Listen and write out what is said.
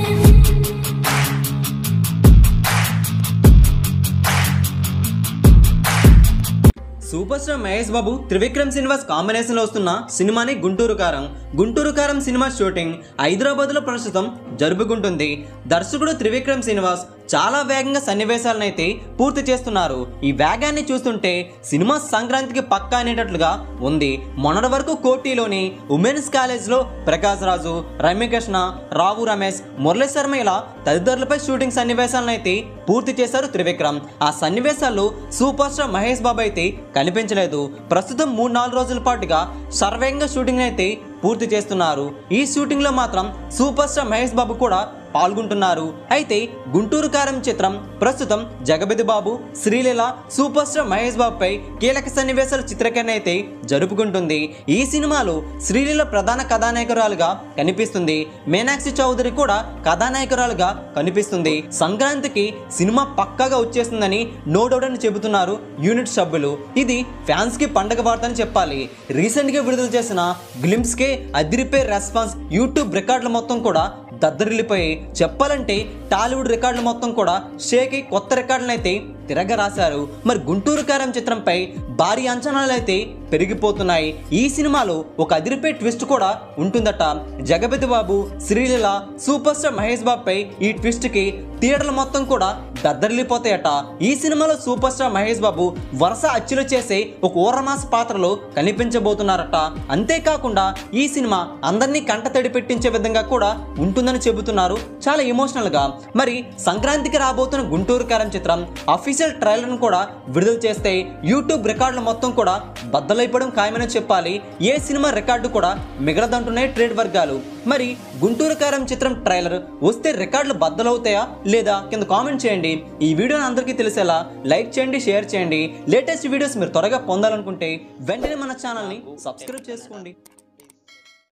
super star Mahesh Babu Trivikram Srinivas combination లో వస్తున్న సినిమాని గుంటూరు కారం గుంటూరు కారం సినిమా షూటింగ్ హైదరాబాద్ లో ప్రస్తుతం జరుపుకుంటుంది దర్శకుడు త్రివిక్రమ్ శ్రీనివాస్ చాలా వేగంగా సన్నివేశాలను అయితే పూర్తి చేస్తున్నారు ఈ వేగాన్ని చూస్తుంటే సినిమా సంక్రాంతికి పక్కా అనేటట్లుగా ఉంది మొన్నటి వరకు కోటిలోని ఉమెన్స్ కాలేజ్ లో ప్రకాష్ రాజు రమ్యకృష్ణ రావు రమేష్ మురళీ శర్మ ఇలా తదితరులపై షూటింగ్ సన్నివేశాలను అయితే పూర్తి చేశారు త్రివిక్రమ్ ఆ సన్నివేశాల్లో సూపర్ స్టార్ మహేష్ బాబు అయితే కనిపించలేదు ప్రస్తుతం మూడు నాలుగు రోజుల పాటుగా సర్వేగంగా షూటింగ్ అయితే పూర్తి చేస్తున్నారు ఈ షూటింగ్ లో మాత్రం సూపర్ స్టార్ మహేష్ బాబు కూడా పాల్గొంటున్నారు అయితే గుంటూరు కారం చిత్రం ప్రస్తుతం జగపతి బాబు శ్రీలీల సూపర్ స్టార్ మహేష్ బాబుపై కీలక సన్నివేశాల చిత్రీకరణ అయితే జరుపుకుంటుంది ఈ సినిమాలో శ్రీలీల ప్రధాన కథానాయకురాలుగా కనిపిస్తుంది మీనాక్షి చౌదరి కూడా కథానాయకురాలుగా కనిపిస్తుంది సంక్రాంతికి సినిమా పక్కాగా వచ్చేస్తుందని నో డౌట్ అని చెబుతున్నారు యూనిట్ సభ్యులు ఇది ఫ్యాన్స్ కి పండగ వార్త అని చెప్పాలి రీసెంట్ గా విడుదల చేసిన గ్లిమ్స్ కే అదిరిపే రెస్పాన్స్ యూట్యూబ్ రికార్డులు మొత్తం కూడా దద్దరిల్లిపోయి చెప్పాలంటే టాలీవుడ్ రికార్డులు మొత్తం కూడా షేక్ అయి కొత్త రికార్డులను అయితే తిరగ రాశారు మరి గుంటూరు కారం చిత్రంపై భారీ అంచనాలు అయితే పెరిగిపోతున్నాయి ఈ సినిమాలో ఒక అదిరిపే ట్విస్ట్ కూడా ఉంటుందట జగపతి బాబు శ్రీలీల సూపర్ స్టార్ మహేష్ బాబుపై ఈ ట్విస్ట్ కి థియేటర్లు మొత్తం కూడా దద్దరిల్లిపోతాయట ఈ సినిమాలో సూపర్ స్టార్ మహేష్ బాబు వరుస అచ్చులు చేసే ఒక ఊరమాస పాత్రలో కనిపించబోతున్నారట అంతేకాకుండా ఈ సినిమా అందరినీ కంట తడి పెట్టించే విధంగా కూడా ఉంటుందని చెబుతున్నారు చాలా ఎమోషనల్ గా మరి సంక్రాంతికి రాబోతున్న గుంటూరు కారం చిత్రం అఫీషియల్ ట్రైలర్ కూడా విడుదల చేస్తే యూట్యూబ్ రికార్డులు మొత్తం కూడా బద్దలైపోవడం ఖాయమని చెప్పాలి ఏ సినిమా రికార్డు కూడా మిగలదంటున్నాయి ట్రేడ్ వర్గాలు మరి గుంటూరు కారం చిత్రం ట్రైలర్ వస్తే రికార్డులు బద్దలవుతాయా లేదా కింద కామెంట్ చేయండి ఈ వీడియోని అందరికీ తెలిసేలా లైక్ చేయండి షేర్ చేయండి లేటెస్ట్ వీడియోస్ మీరు త్వరగా పొందాలనుకుంటే వెంటనే మన ఛానల్ని సబ్స్క్రైబ్ చేసుకోండి